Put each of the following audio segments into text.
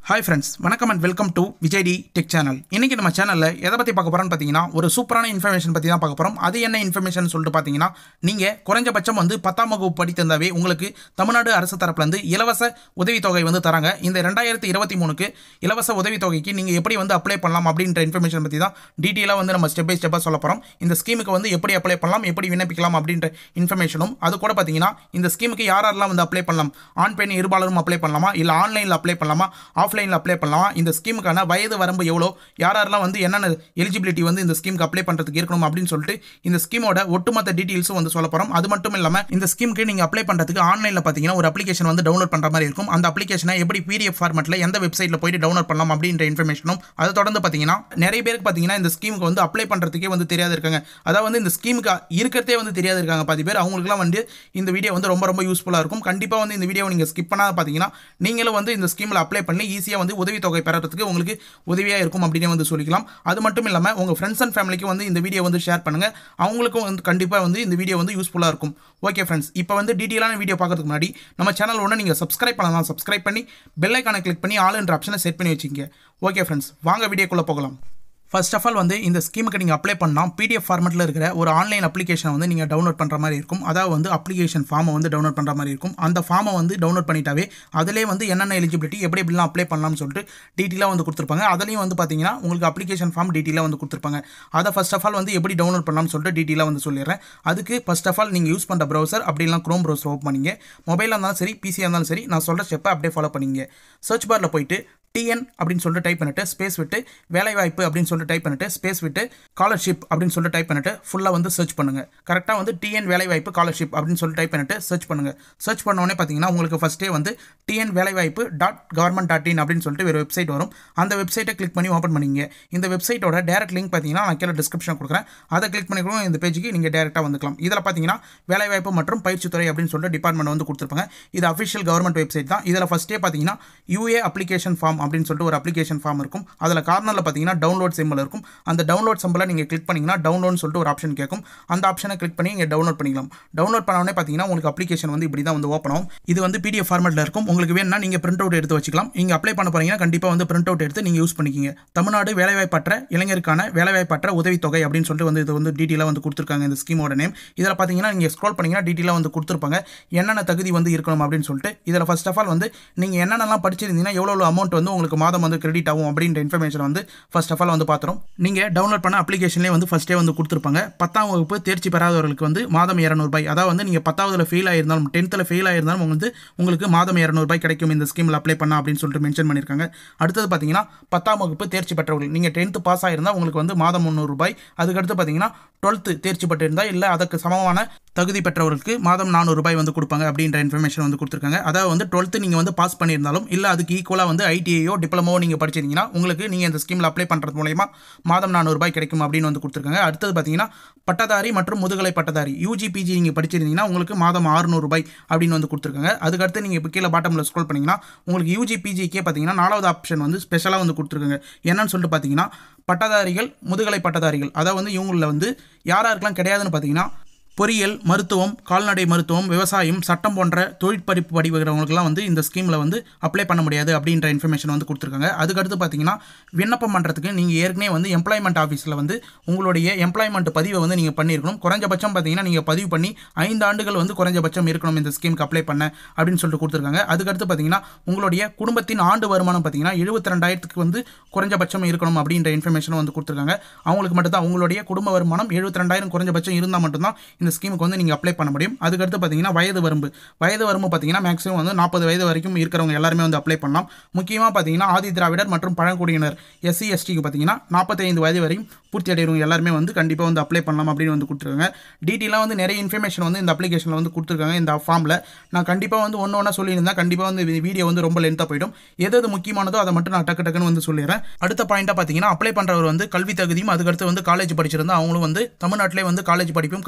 hi friends வணக்கம் and welcome to Vijay T tech channel இன்னைக்கு நம்ம சேனலில் எதை பற்றி பார்க்க போகிறோம்னு பார்த்தீங்கன்னா ஒரு சூப்பரான இன்ஃபர்மேஷன் பற்றி தான் பார்க்க போகிறோம் அது என்ன இன்ஃபர்மேஷன் சொல்லிட்டு பார்த்தீங்கன்னா நீங்கள் குறைஞ்சபட்சம் வந்து பத்தாம் வகுப்பு படித்திருந்தாவே உங்களுக்கு தமிழ்நாடு அரசு தரப்புலேருந்து இலவச உதவித்தொகை வந்து தராங்க இந்த ரெண்டாயிரத்தி இருபத்தி மூணுக்கு இலவச உதவித்தொகைக்கு நீங்கள் எப்படி வந்து அப்ளை பண்ணலாம் அப்படின்ற இன்ஃபர்மேஷன் பற்றி தான் டீட்டெயிலாக வந்து நம்ம ஸ்டெப் பை ஸ்டெப்பாக சொல்ல போகிறோம் இந்த ஸ்கீமுக்கு வந்து எப்படி அப்ளை பண்ணலாம் எப்படி விண்ணப்பிக்கலாம் அப்படின்ற இன்ஃபர்மேஷனும் அது கூட பார்த்தீங்கன்னா இந்த ஸ்கீமுக்கு யார் யாரெல்லாம் வந்து அப்ளை பண்ணலாம் ஆண் பெண் இருபாலரும் அப்ளை பண்ணலாமா இல்லை ஆன்லைனில் அப்ளை பண்ணலாமா ஆஃப்லைனில் அப்ளை பண்ணலாமா இந்த ஸ்கீமுக்கான வயது வரம்பு எவ்வளோ யார் யாரெல்லாம் வந்து என்னென்ன எலிஜிபிலிட்டி வந்து இந்த ஸ்கீமுக்கு அப்ளை பண்ணுறதுக்கு இருக்கணும் அப்படின்னு சொல்லிட்டு இந்த ஸ்கீமோட ஒட்டுமொத்த டீட்டெயில்ஸும் வந்து சொல்ல போகிறோம் அது மட்டும் இல்லாமல் இந்த ஸ்கீமுக்கு நீங்கள் அப்ளை பண்ணுறதுக்கு ஆன்லைனில் பார்த்தீங்கன்னா ஒரு அப்ளிகேஷன் வந்து டவுன்லோட் பண்ணுற மாதிரி இருக்கும் அந்த அப்ளிகேஷனை எப்படி பிடிஎஃப் ஃபார்மெட்டில் எந்த வெப்சைட்டில் போயிட்டு டவுன்லோட் பண்ணலாம் அப்படின்ற இன்ஃபர்மேஷனும் அதை தொடர்ந்து பார்த்தீங்கன்னா நிறைய பேருக்கு பார்த்தீங்கன்னா இந்த ஸ்கீமுக்கு வந்து அப்ளை பண்ணுறதுக்கே வந்து தெரியாது இருக்காங்க அதாவது வந்து இந்த ஸ்கீமுக்கு இருக்கிறதே வந்து தெரியாது இருக்காங்க பாதி பேர் அவங்களுக்குலாம் வந்து இந்த வீடியோ வந்து ரொம்ப ரொம்ப யூஸ்ஃபுல்லாக இருக்கும் கண்டிப்பாக வந்து இந்த வீடியோ நீங்கள் ஸ்கிப் பண்ணாத பார்த்தீங்கன்னா நீங்களும் வந்து இந்த ஸ்கீமில் அப்ளை பண்ணி ஈஸியாக வந்து உதவித்தொகை பெறறதுக்கு உங்களுக்கு உதவியாக இருக்கும் அப்படின்னு வந்து சொல்லிக்கலாம் அது மட்டும் இல்லாமல் உங்கள் ஃப்ரெண்ட்ஸ் அண்ட் ஃபேமிலிக்கு வந்து இந்த வீடியோ வந்து ஷேர் பண்ணுங்கள் அவங்களுக்கும் வந்து கண்டிப்பாக வந்து இந்த வீடியோ வந்து யூஸ்ஃபுல்லாக இருக்கும் ஓகே ஃப்ரெண்ட்ஸ் இப்போ வந்து டீட்டெயிலான வீடியோ பார்க்கறதுக்கு முன்னாடி நம்ம சேனல் ஒன்று நீங்கள் சப்ஸ்கிரைப் பண்ணலாம் சப்ஸ்கிரைப் பண்ணி பெல் ஐக்கானை கிளிக் பண்ணி ஆளுன்ற ஆப்ஷனை செட் பண்ணி வச்சுக்கோங்க ஓகே ஃப்ரெண்ட்ஸ் வாங்க வீடியோக்குள்ளே போகலாம் ஃபர்ஸ்ட் ஆஃப் ஆல் வந்து இந்த ஸ்கீமுக்கு நீங்கள் அப்ளை பண்ணால் பிடிஎஃப் ஃபார்மெட்டில் இருக்கிற ஒரு ஆன்லைன் அப்ளிகேஷனை வந்து நீங்கள் டவுன்லோட் பண்ணுற மாதிரி இருக்கும் அதாவது வந்து அப்ளிகேஷன் ஃபார்மை வந்து டவுன்லோட் பண்ணுற மாதிரி இருக்கும் அந்த ஃபார்மை வந்து டவுன்லோட் பண்ணிட்டாவே அதிலே வந்து என்னென்ன எலிஜிபிலிட்டி எப்படி எப்படிலாம் அப்ளை பண்ணலாம்னு சொல்லிட்டு டீட்டெயிலாக வந்து கொடுத்துருப்பாங்க அதுலேயும் வந்து பார்த்தீங்கன்னா உங்களுக்கு அப்ளிகேஷன் ஃபார்ம் டீட்டெயிலாக வந்து கொடுத்துருப்பாங்க அதை ஃபர்ஸ்ட் ஆஃப் ஆல் வந்து எப்படி டவுன்லோட் பண்ணலாம்னு சொல்லிட்டு டீட்டெயிலாக வந்து சொல்லிடுறேன் அதுக்கு ஃபர்ஸ்ட் ஆஃப் ஆல் நீங்கள் யூஸ் பண்ணுற ப்ரௌசர் அப்படிலாம் க்ரோம் ப்ரௌசர் ஓப்பன் பண்ணிங்க மொபைலாக இருந்தாலும் சரி பிசியாக இருந்தாலும் சரி நான் சொல்கிற ஸ்டெப்பை அப்படியே ஃபாலோ பண்ணிங்க சர்ச் பாரில் போயிட்டு டிஎன் அப்படின்னு சொல்லிட்டு டைப் பண்ணிட்டு ஸ்பேஸ் விட்டு வேலைவாய்ப்பு அப்படின்னு சொல்லிட்டு டைப் பண்ணிட்டு ஸ்பேஸ் விட்டு ஸ்காலர்ஷிப் அப்படின்னு சொல்லிட்டு டைப் பண்ணிட்டு ஃபுல்லாக வந்து சர்ச் பண்ணுங்க கரெக்டாக வந்து டிஎன் வேலைவாய்ப்பு ஸ்காலர்ஷிப் அப்படின்னு சொல்லிட்டு டைப் பண்ணிட்டு சர்ச் பண்ணுங்க சர்ச் பண்ணோடனே பார்த்தீங்கன்னா உங்களுக்கு ஃபஸ்ட்டே வந்து டிஎன் வேலைவாய்ப்பு டாட் கவர்மெண்ட் டாட் இன் அப்படின்னு சொல்லிட்டு ஒரு வெப்சைட் வரும் அந்த வெப்சைட்டை கிளிக் பண்ணி ஓப்பன் பண்ணிங்க இந்த வெப்சைட்டோட டேரக்ட் லிங்க் பார்த்தீங்கன்னா நான் கீழே டிஸ்கிரிப்ஷன் கொடுக்குறேன் அதை கிளிக் பண்ணி கூட இந்த பேஜுக்கு நீங்கள் டேரெக்டாக வந்துக்கலாம் இதில் பார்த்தீங்கன்னா வேலைவாய்ப்பு மற்றும் பயிற்சித்துறை அப்படின்னு சொல்லிட்டு டிபார்ட்மெண்ட் வந்து கொடுத்துருப்பாங்க இது அஃபிஷியல் கவர்மெண்ட் வெப்சைட் தான் இதில் ஃபஸ்ட்டே பார்த்தீங்கன்னா யூஏ அப்ளிகேஷன் ஃபார்ம் அப்படின்னு சொல்லிட்டு ஒரு அப்ளிகேஷன் ஃபார்ம் இருக்கும் அதில் கார்னரில் பார்த்தீங்கன்னா டவுன்லோட் சிம்பிள் இருக்கும் அந்த டவுன்லோட் சிம்பிளை நீங்கள் கிளிக் பண்ணிங்கன்னா டவுன்லோட்னு சொல்லிட்டு ஒரு ஆப்ஷன் கேட்கும் அந்த ஆப்ஷனை கிளிக் பண்ணி நீங்கள் டவுன்லோட் பண்ணிக்கலாம் டவுன்லோட் பண்ண உடனே பார்த்தீங்கன்னா உங்களுக்கு அப்ளிகேஷன் வந்து இப்படி தான் வந்து ஓப்பன் ஆகும் இது வந்து பிடிஎஃப் ஃபார்மெட்டில் இருக்கும் உங்களுக்கு வேணும்னா நீங்கள் பிரிண்ட் அவுட் எடுத்து வச்சுக்கலாம் நீங்கள் அப்ளை பண்ண போறீங்கன்னா கண்டிப்பாக வந்து பிரிண்ட் அவுட் எடுத்து நீங்கள் யூஸ் பண்ணிக்கிங்க தமிழ்நாடு வேலைவாய்ப்பற்ற இளைஞருக்கான வேலைவாய்ப்பற்ற உதவித்தொகை அப்படின்னு சொல்லிட்டு வந்து இது வந்து டீட்டெயிலாக வந்து கொடுத்துருக்காங்க இந்த ஸ்கீமோட நேம் இதில் பார்த்தீங்கன்னா நீங்கள் ஸ்க்ரோல் பண்ணிங்கன்னா டீட்டெயிலாக வந்து கொடுத்துருப்பாங்க என்னென்ன தகுதி வந்து இருக்கணும் அப்படின்னு சொல்லிட்டு இதில் ஃபர்ஸ்ட் ஆஃப் ஆல் வந்து நீங்கள் என்னென்னலாம் படிச்சிருந்தீங்கன்னா எவ்வளோ அமௌண்ட் வந்து உங்களுக்கு மாதம் வந்து கிரெடிட் ஆகும் அப்படின்ற இன்ஃபர்மேஷன் வந்து ஃபர்ஸ்ட் ஆஃப் ஆல் வந்து பார்த்துரும் நீங்கள் டவுன்லோட் பண்ண அப்ளிகேஷன்லேயே வந்து ஃபஸ்ட்டே வந்து கொடுத்துருப்பாங்க பத்தாம் வகுப்பு தேர்ச்சி பெறாதவர்களுக்கு வந்து மாதம் இரநூறுபாய் அதாவது வந்து நீங்கள் பத்தாவதுல ஃபெயில் ஆயிருந்தாலும் டென்த்தில் ஃபெயில் ஆயிருந்தாலும் வந்து உங்களுக்கு மாதம் இரநூறுபாய் கிடைக்கும் இந்த ஸ்கீமில் அப்ளை பண்ணா அப்படின்னு சொல்லிட்டு மென்ஷன் பண்ணியிருக்காங்க அடுத்தது பார்த்தீங்கன்னா பத்தாம் வகுப்பு தேர்ச்சி பெற்றவர்கள் நீங்கள் டென்த்து பாஸ் ஆயிருந்தால் உங்களுக்கு வந்து மாதம் முந்நூறுபாய் அதுக்கடுத்து பார்த்தீங்கன்னா டுவெல்த்து தேர்ச்சி பெற்றிருந்தால் இல்லை அதுக்கு சமமான தகுதி பெற்றவர்களுக்கு மாதம் நானூறு ரூபாய் வந்து கொடுப்பாங்க அப்படின்ற இன்ஃபர்மேஷன் வந்து கொடுத்துருக்காங்க அதாவது வந்து டுவெல்த்து நீங்கள் வந்து பாஸ் பண்ணியிருந்தாலும் இல்லை அதுக்கு ஈக்குவலாக வந்து ஐடிஐயோ டிப்ளமோ நீங்கள் படிச்சிருந்தீங்கன்னா உங்களுக்கு நீங்கள் இந்த ஸ்கீமில் அப்ளை பண்ணுறது மூலயமா மாதம் நானூறு ரூபாய் கிடைக்கும் அப்படின்னு வந்து கொடுத்துருக்காங்க அடுத்தது பார்த்தீங்கன்னா பட்டதாரி மற்றும் முதுகலை பட்டதாரி யூஜி பிஜி நீங்கள் படிச்சிருந்தீங்கன்னா உங்களுக்கு மாதம் ஆறுநூறு ரூபாய் அப்படின்னு வந்து கொடுத்துருக்காங்க அதுக்கடுத்து நீங்கள் இப்போ கீழே பாட்டமில் ஸ்க்ரோல் பண்ணிங்கன்னா உங்களுக்கு யூஜி பிஜிக்கே பார்த்தீங்கன்னா நாலாவது ஆப்ஷன் வந்து ஸ்பெஷலாக வந்து கொடுத்துருக்காங்க என்னன்னு சொல்லிட்டு பார்த்தீங்கன்னா பட்டதாரிகள் முதுகலை பட்டதாரிகள் அதாவது வந்து இவங்களில் வந்து யார் யாருக்கெல்லாம் கிடையாதுன்னு பார்த்தீங்கன்னா பொறியியல் மருத்துவம் கால்நடை மருத்துவம் விவசாயம் சட்டம் போன்ற தொழிற்படிப்பு படிக்கிறவங்களுக்குலாம் வந்து இந்த ஸ்கீமில் வந்து அப்ளை பண்ண முடியாது அப்படின்ற இன்ஃபர்மேஷன் வந்து கொடுத்துருக்காங்க அதுக்கடுத்து பார்த்தீங்கன்னா விண்ணப்பம் பண்ணுறதுக்கு நீங்கள் ஏற்கனவே வந்து எம்ப்ளாய்மெண்ட் ஆஃபீஸில் வந்து உங்களுடைய எம்ப்ளாய்மெண்ட் பதிவை வந்து நீங்கள் பண்ணியிருக்கணும் குறைஞ்சபட்சம் பார்த்தீங்கன்னா நீங்கள் பதிவு பண்ணி ஐந்து ஆண்டுகள் வந்து குறைஞ்சபட்சம் இருக்கணும் இந்த ஸ்கீமுக்கு அப்ளை பண்ண அப்படின்னு சொல்லிட்டு கொடுத்துருக்காங்க அதுக்கடுத்து பார்த்தீங்கன்னா உங்களுடைய குடும்பத்தின் ஆண்டு வருமானம் பார்த்தீங்கன்னா எழுபத்தி ரெண்டாயிரத்துக்கு வந்து குறைஞ்சபட்சம் இருக்கணும் அப்படின்ற இன்ஃபர்மேஷன் வந்து கொடுத்துருக்காங்க அவங்களுக்கு மட்டும் தான் உங்களுடைய குடும்ப வருமானம் எழுபத்தி ரெண்டாயிரம் குறைஞ்சபட்சம் இருந்தால் மட்டும்தான் இந்த ஸ்கீமுக்கு வந்து நீங்கள் அப்ளை பண்ண முடியும் அதுக்கடுத்து பார்த்தீங்கன்னா வயது வரம்பு வயது வரம்பு பார்த்தீங்கன்னா மேக்ஸிமம் வந்து நாற்பது வயது வரைக்கும் இருக்கிறவங்க எல்லாருமே வந்து அப்ளை பண்ணலாம் முக்கியமாக பார்த்தீங்கன்னா ஆதி திராவிடர் மற்றும் பழங்குடியினர் எஸ்சி எஸ்டிக்கு பார்த்தீங்கன்னா நாற்பத்தைந்து வயது வரையும் பூர்த்தி அடைகிறவங்க எல்லாருமே வந்து கண்டிப்பாக வந்து அப்ளை பண்ணலாம் அப்படின்னு வந்து கொடுத்துருக்காங்க டீட்டெயிலாக வந்து நிறைய இன்ஃபர்மேஷன் வந்து இந்த அப்ளிகேஷனில் வந்து கொடுத்துருக்காங்க இந்த ஃபார்மில் நான் கண்டிப்பாக வந்து ஒன்று ஒன்றா சொல்லியிருந்தேன் கண்டிப்பாக வந்து வீடியோ வந்து ரொம்ப லென்த்தாக போயிடும் எது எது முக்கியமானதோ அதை மட்டும் நான் டக்கு டக்குன்னு வந்து சொல்லிடுறேன் அடுத்த பாயிண்ட்டாக பார்த்தீங்கன்னா அப்ளை பண்ணுறவர் வந்து கல்வி தகுதியும் அதுக்கடுத்து வந்து காலேஜ் படிச்சிருந்தா அவங்களும் வந்து தமிழ்நாட்டிலே வந்து காலேஜ் படிப்பும் கல்வி படிப்பும்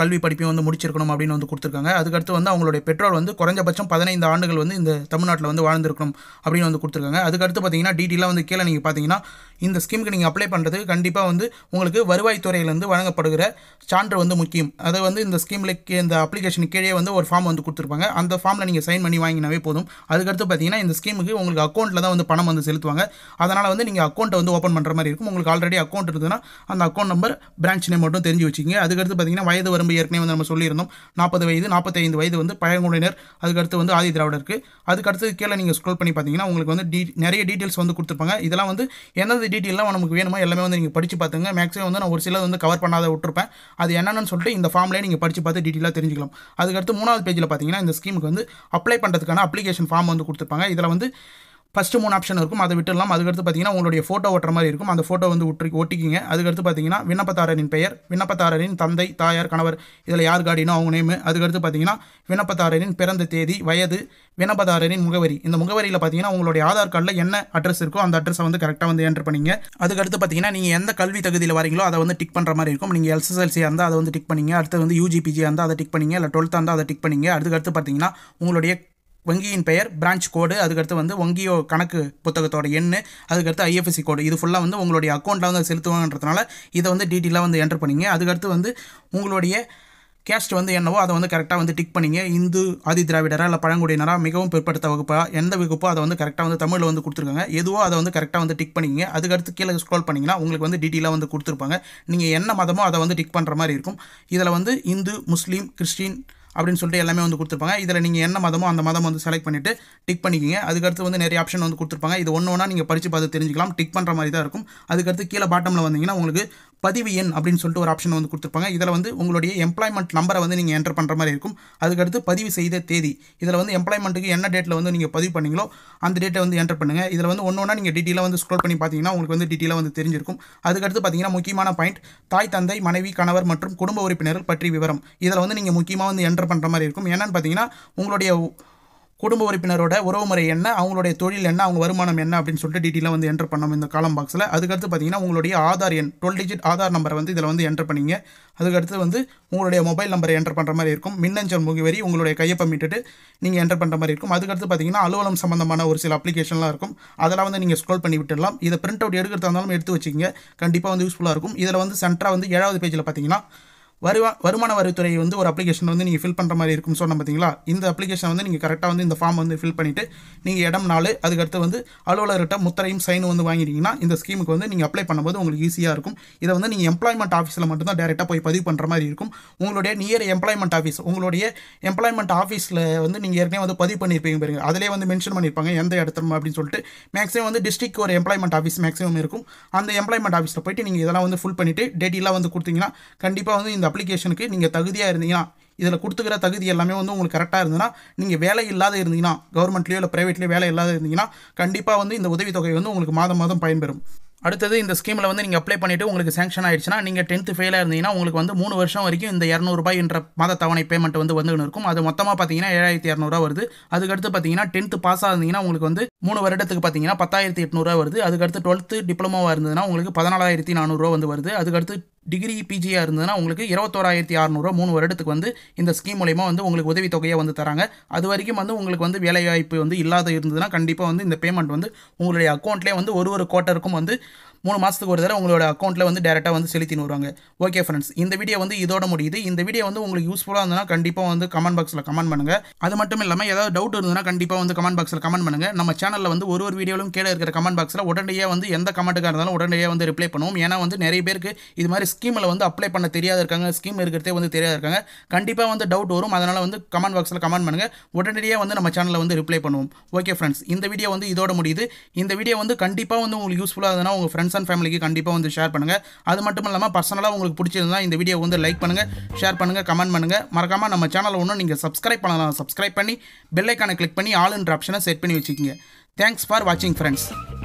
வந்து முடிச்சிருக்கணும் அப்படின்னு வந்து கொடுத்துருக்காங்க அதுக்கடுத்து வந்து அவங்களுடைய பெற்றோர் வந்து குறைஞ்சபட்சம் பதினைந்து ஆண்டுகள் வந்து இந்த தமிழ்நாட்டில் வந்து வாழ்ந்திருக்கணும் அப்படின்னு வந்து கொடுத்துருக்காங்க அதுக்கடுத்து பார்த்தீங்கன்னா டீட்டெயிலாக வந்து கீழே நீங்கள் பார்த்தீங்கன்னா இந்த ஸ்கீமுக்கு நீங்கள் அப்ளை பண்ணுறதுக்கு கண்டிப்பாக வந்து உங்களுக்கு வருவாய்த்துறையிலேருந்து வழங்கப்படுகிற சான்று வந்து முக்கியம் அதை வந்து இந்த ஸ்கீமில் இந்த அப்ளிகேஷன் கீழே வந்து ஒரு ஃபார்ம் வந்து கொடுத்துருப்பாங்க அந்த ஃபார்மில் நீங்கள் சைன் பண்ணி வாங்கினாவே போதும் அதுக்கடுத்து பார்த்தீங்கன்னா இந்த ஸ்கீமுக்கு உங்களுக்கு அக்கௌண்ட்டில் தான் வந்து பணம் வந்து செலுத்துவாங்க அதனால் வந்து நீங்கள் அக்கௌண்ட்டை வந்து ஓப்பன் பண்ணுற மாதிரி இருக்கும் உங்களுக்கு ஆல்ரெடி அக்கௌண்ட் இருந்ததுன்னா அந்த அக்கௌண்ட் நம்பர் பிரான்ச் நேம் மட்டும் தெரிஞ்சு வச்சுக்கிங்க அதுக்கடுத்து பார்த்தீங்கன்னா வயது வரம்பு ஏற்கனவே வந்து நம்ம சொல்லியிருந்தோம் நாற்பது வயது நாற்பத்தைந்து வயது வந்து பழங்குடியினர் அதுக்கடுத்து வந்து ஆதி திராவிடருக்கு அதுக்கடுத்து கீழே நீங்கள் ஸ்க்ரோல் பண்ணி பார்த்தீங்கன்னா உங்களுக்கு வந்து டீ நிறைய டீட்டெயில்ஸ் வந்து கொடுத்துருப்பாங்க இதெல்லாம் வந்து எந்தெந்த டீட்டெயிலாம் நமக்கு வேணுமோ எல்லாமே வந்து நீங்கள் படித்து பார்த்துங்க மேக்ஸிமம் வந்து நான் ஒரு சிலது வந்து கவர் பண்ணாத விட்டுருப்பேன் அது என்னென்னு சொல்லிட்டு இந்த ஃபார்ம்லேயே நீங்கள் படித்து பார்த்து டீட்டெயிலாக தெரிஞ்சுக்கலாம் அதுக்கடுத்து மூணாவது பேஜில் பார்த்தீங்கன்னா இந்த ஸ்கீமுக்கு வந்து அப்ளை பண்ணுறதுக்கான அப்ளிகேஷன் ஃபார்ம் வந்து கொடுத்துருப்பாங்க இதில் வந்து ஃபஸ்ட்டு மூணு ஆப்ஷன் இருக்கும் அதை விட்டுடலாம் அதுக்கடுத்து பார்த்தீங்கன்னா உங்களுடைய ஃபோட்டோ ஒட்டுற மாதிரி இருக்கும் அந்த ஃபோட்டோ வந்து விட்டு ஒட்டிக்கிங்க அதுக்கடுத்து பார்த்தீங்கன்னா விண்ணப்பதாரரின் பெயர் விண்ணப்பதாரரின் தந்தை தாயார் கணவர் இதில் யார் காடினோ அவங்க நேமு அதுக்கடுத்து பார்த்தீங்கன்னா விண்ணப்பதாரரின் பிறந்த தேதி வயது விண்ணப்பதாரரின் முகவரி இந்த முகவரியில் பார்த்தீங்கன்னா உங்களுடைய ஆதார் கார்டில் என்ன அட்ரஸ் இருக்கோ அந்த அட்ரஸை வந்து கரெக்டாக வந்து என்டர் பண்ணிங்க அதுக்கடுத்து பார்த்தீங்கன்னா நீங்கள் எந்த கல்வி தகுதியில் வரீங்களோ அதை வந்து டிக் பண்ணுற மாதிரி இருக்கும் நீங்கள் எஸ்எஸ்எல்சியாக இருந்தால் அதை வந்து டிக் பண்ணிங்க அடுத்து வந்து யூஜிபிஜியாக இருந்தால் அதை டிக் பண்ணிங்க இல்லை டுவெல்த்தாக இருந்தால் அதை டிக் பண்ணிங்க அதுக்கடுத்து பார்த்தீங்கன்னா உங்களுடைய வங்கியின் பெயர் பிரான்ச் கோடு அதுக்கடுத்து வந்து வங்கியோ கணக்கு புத்தகத்தோட எண் அதுக்கடுத்து ஐஎஃப்எஸ்சி கோடு இது ஃபுல்லாக வந்து உங்களுடைய அக்கௌண்ட்டில் வந்து செலுத்துவாங்கன்றதுனால இதை வந்து டீட்டெயிலாக வந்து என்டர் பண்ணிங்க அதுக்கடுத்து வந்து உங்களுடைய கேஸ்ட் வந்து என்னவோ அதை வந்து கரெக்டாக வந்து டிக் பண்ணிங்க இந்து ஆதி திராவிடரா இல்லை பழங்குடியினரா மிகவும் பிற்படுத்த வகுப்பா எந்த வகுப்போ அதை வந்து கரெக்டாக வந்து தமிழில் வந்து கொடுத்துருக்காங்க எதுவோ அதை வந்து கரெக்டாக வந்து டிக் பண்ணிங்க அதுக்கடுத்து கீழே ஸ்க்ரோல் பண்ணிங்கன்னா உங்களுக்கு வந்து டீட்டெயிலாக வந்து கொடுத்துருப்பாங்க நீங்கள் என்ன மதமோ அதை வந்து டிக் பண்ணுற மாதிரி இருக்கும் இதில் வந்து இந்து முஸ்லீம் கிறிஸ்டின் அப்படின்னு சொல்லிட்டு எல்லாமே வந்து கொடுத்துருப்பாங்க இதில் நீங்கள் என்ன மதமோ அந்த மதம் வந்து செலக்ட் பண்ணிவிட்டு டிக் பண்ணிக்கிங்க அதுக்கடுத்து வந்து நிறைய ஆப்ஷன் வந்து கொடுத்துருப்பாங்க இது ஒன்று ஒன்றா நீங்கள் படித்து பார்த்து தெரிஞ்சுக்கலாம் டிக் பண்ணுற மாதிரி தான் இருக்கும் அதுக்கடுத்து கீழே பாட்டமில் வந்தீங்கன்னா உங்களுக்கு பதிவு எண் அப்படின்னு சொல்லிட்டு ஒரு ஆப்ஷன் வந்து கொடுத்துருப்பாங்க இதில் வந்து உங்களுடைய எம்ப்ளாய்மெண்ட் நம்பரை வந்து நீங்கள் என்டர் பண்ணுற மாதிரி இருக்கும் அதுக்கடுத்து பதிவு செய்த தேதி இதில் வந்து எம்ப்ளாய்மெண்ட்டுக்கு என்ன டேட்டில் வந்து நீங்கள் பதிவு பண்ணீங்களோ அந்த டேட்டை வந்து என்டர் பண்ணுங்கள் இதில் வந்து ஒன்று ஒன்றா நீங்கள் டீட்டெயிலாக வந்து ஸ்க்ரோல் பண்ணி பார்த்தீங்கன்னா உங்களுக்கு வந்து டீட்டெயிலாக வந்து தெரிஞ்சிருக்கும் அதுக்கடுத்து பார்த்தீங்கன்னா முக்கியமான பாயிண்ட் தாய் தந்தை மனைவி கணவர் மற்றும் குடும்ப உறுப்பினர்கள் பற்றி விவரம் இதில் வந்து நீங்கள் முக்கியமாக வந்து என்டர் பண்ணுற மாதிரி இருக்கும் என்னன்னு பார்த்தீங்கன்னா உங்களுடைய குடும்ப உறுப்பினரோட உறவுமுறை என்ன அவங்களுடைய தொழில் என்ன அவங்க வருமானம் என்ன அப்படின்னு சொல்லிட்டு டீட்டெயிலாக வந்து என்டர் பண்ணோம் இந்த காலம் பாக்ஸில் அதுக்கடுத்து பார்த்தீங்கன்னா உங்களுடைய ஆதார் எண் டுவெல் டிஜிட் ஆதார் நம்பரை வந்து இதில் வந்து என்டர் பண்ணிங்க அதுக்கடுத்து வந்து உங்களுடைய மொபைல் நம்பரை என்டர் பண்ணுற மாதிரி இருக்கும் மின்னஞ்சல் முகவரி உங்களுடைய கையொப்பம் இட்டுட்டு நீங்கள் என்டர் பண்ணுற மாதிரி இருக்கும் அதுக்கடுத்து பார்த்தீங்கன்னா அலுவலம் சம்மந்தமான ஒரு சில அப்ளிகேஷன்லாம் இருக்கும் அதெல்லாம் வந்து நீங்கள் ஸ்க்ரோல் பண்ணி விட்டுடலாம் இதை பிரிண்ட் அவுட் எடுக்கிறதா இருந்தாலும் எடுத்து வச்சுக்கிங்க கண்டிப்பாக வந்து யூஸ்ஃபுல்லாக இருக்கும் இதில் வந்து சென்டராக வந்து ஏழாவது பேஜில் பார்த்தீங்கன்னா வருவா வருமான வரித்துறை வந்து ஒரு அப்ளிகேஷன் வந்து நீங்கள் ஃபில் பண்ணுற மாதிரி இருக்கும் சொன்ன பார்த்தீங்களா இந்த அப்ளிகேஷன் வந்து நீங்கள் கரெக்டாக வந்து இந்த ஃபார்ம் வந்து ஃபில் பண்ணிவிட்டு நீங்கள் இடம் நாலு அதுக்கடுத்து வந்து அலுவலர்கிட்ட முத்திரையும் சைன் வந்து வாங்கிட்டீங்கன்னா இந்த ஸ்கீமுக்கு வந்து நீங்கள் அப்ளை பண்ணும்போது உங்களுக்கு ஈஸியாக இருக்கும் இதை வந்து நீங்கள் எம்ப்ளாய்மெண்ட் ஆஃபீஸில் மட்டும்தான் டேரெக்டாக போய் பதிவு பண்ணுற மாதிரி இருக்கும் உங்களுடைய நியர் எம்ப்ளாய்மெண்ட் ஆஃபீஸ் உங்களுடைய எம்ப்ளாய்மெண்ட் ஆஃபீஸில் வந்து நீங்கள் ஏற்கனவே வந்து பதிவு பண்ணியிருப்பீங்க பாருங்க அதிலே வந்து மென்ஷன் பண்ணியிருப்பாங்க எந்த இடத்துல அப்படின்னு சொல்லிட்டு மேக்ஸிமம் வந்து டிஸ்ட்ரிக்ட் ஒரு எம்ப்ளாய்மெண்ட் ஆஃபீஸ் மேக்ஸிமம் இருக்கும் அந்த எம்ப்ளாய்மெண்ட் ஆஃபீஸில் போயிட்டு நீங்கள் இதெல்லாம் வந்து ஃபுல் பண்ணிவிட்டு டேட்டெல்லாம் வந்து கொடுத்தீங்கன்னா கண்டிப்பாக வந்து இந்த அப்ளிகேஷனுக்கு நீங்கள் தகுதியாக இருந்தீங்கன்னா இதில் கொடுத்துக்கிற தகுதி எல்லாமே வந்து உங்களுக்கு கரெக்டாக இருந்ததுன்னா நீங்கள் வேலை இல்லாத இருந்தீங்கன்னா கவர்மெண்ட்லேயோ இல்லை ப்ரைவேட்லேயோ வேலை இல்லாத இருந்தீங்கன்னா கண்டிப்பாக வந்து இந்த உதவித்தொகை வந்து உங்களுக்கு மாதம் மாதம் பயன்பெறும் அடுத்தது இந்த ஸ்கீமில் வந்து நீங்கள் அப்ளை பண்ணிவிட்டு உங்களுக்கு சேங்ஷன் ஆயிடுச்சுன்னா நீங்கள் டென்த்து ஃபெயிலாக இருந்தீங்கன்னா உங்களுக்கு வந்து மூணு வருஷம் வரைக்கும் இந்த இரநூறுபாய் என்ற மாத தவணை பேமெண்ட் வந்து வந்துன்னு இருக்கும் அது மொத்தமாக பார்த்தீங்கன்னா ஏழாயிரத்தி இரநூறுவா வருது அதுக்கடுத்து பார்த்தீங்கன்னா டென்த்து பாஸ் ஆயிருந்தீங்கன்னா உங்களுக்கு வந்து மூணு வருடத்துக்கு பார்த்தீங்கன்னா பத்தாயிரத்தி எட்நூறுவா வருது அதுக்கடுத்து டுவெல்த்து டிப்ளமோவாக இருந்ததுன்னா உங்களுக்கு பதினாலாயிரத்தி நானூறுரூவா வந்து வருது அதுக்கடுத்து டிகிரி பிஜியாக இருந்ததுன்னா உங்களுக்கு இருபத்தோராயிரத்தி அறநூறுவா மூணு வருடத்துக்கு வந்து இந்த ஸ்கீம் மூலயமா வந்து உங்களுக்கு உதவித்தொகையை வந்து தராங்க அது வரைக்கும் வந்து உங்களுக்கு வந்து வேலைவாய்ப்பு வந்து இல்லாத இருந்ததுன்னா கண்டிப்பாக வந்து இந்த பேமெண்ட் வந்து உங்களுடைய அக்கௌண்ட்லேயே வந்து ஒரு ஒரு குவார்ட்டருக்கும் வந்து மூணு மாதத்துக்கு ஒரு தடவை உங்களோட அக்கௌண்ட்டில் வந்து டேரெக்டாக வந்து செலுத்தின்னு வருவாங்க ஓகே ஃப்ரெண்ட்ஸ் இந்த வீடியோ வந்து இதோட முடியுது இந்த வீடியோ வந்து உங்களுக்கு யூஸ்ஃபுல்லாக இருந்ததுன்னா கண்டிப்பாக வந்து கமெண்ட் பாக்ஸில் கமெண்ட் பண்ணுங்கள் அது மட்டும் இல்லாமல் ஏதாவது டவுட் இருந்ததுன்னா கண்டிப்பாக வந்து கமெண்ட் பாக்ஸில் கமெண்ட் பண்ணுங்கள் நம்ம சேனலில் வந்து ஒரு ஒரு வீடியோலும் கீழே இருக்கிற கமெண்ட் பாக்ஸில் உடனடியாக வந்து எந்த கமெண்ட்டுக்காக இருந்தாலும் உடனடியாக வந்து ரிப்ளை பண்ணுவோம் ஏன்னா வந்து நிறைய பேருக்கு இது மாதிரி ஸ்கீமில் வந்து அப்ளை பண்ண தெரியாத இருக்காங்க ஸ்கீம் இருக்கிறதே வந்து தெரியாத இருக்காங்க கண்டிப்பாக வந்து டவுட் வரும் அதனால் வந்து கமெண்ட் பாக்ஸில் கமெண்ட் பண்ணுங்கள் உடனடியாக வந்து நம்ம சேனலில் வந்து ரிப்ளை பண்ணுவோம் ஓகே ஃப்ரெண்ட்ஸ் இந்த வீடியோ வந்து இதோட முடியுது இந்த வீடியோ வந்து கண்டிப்பாக வந்து உங்களுக்கு யூஸ்ஃபுல்லாக இருந்ததுன்னா உங்கள் ஃப்ரெண்ட்ஸ் அண்ட் ஃபேமிலிக்கு கண்டிப்பாக வந்து ஷேர் பண்ணுங்கள் அது மட்டும் இல்லாமல் பர்சனலாக உங்களுக்கு பிடிச்சிருந்தா இந்த வீடியோ வந்து லைக் பண்ணுங்கள் ஷேர் பண்ணுங்கள் கமெண்ட் பண்ணுங்கள் மறக்காமல் நம்ம சேனலை ஒன்றும் நீங்கள் சப்ஸ்கிரைப் பண்ணலாம் சப்ஸ்கிரைப் பண்ணி பெல் ஐக்கானை கிளிக் பண்ணி ஆல் என்ற ஆப்ஷனை செட் பண்ணி வச்சுக்கோங்க தேங்க்ஸ் ஃபார் வாட்சிங் ஃப்ரெண்ட்ஸ்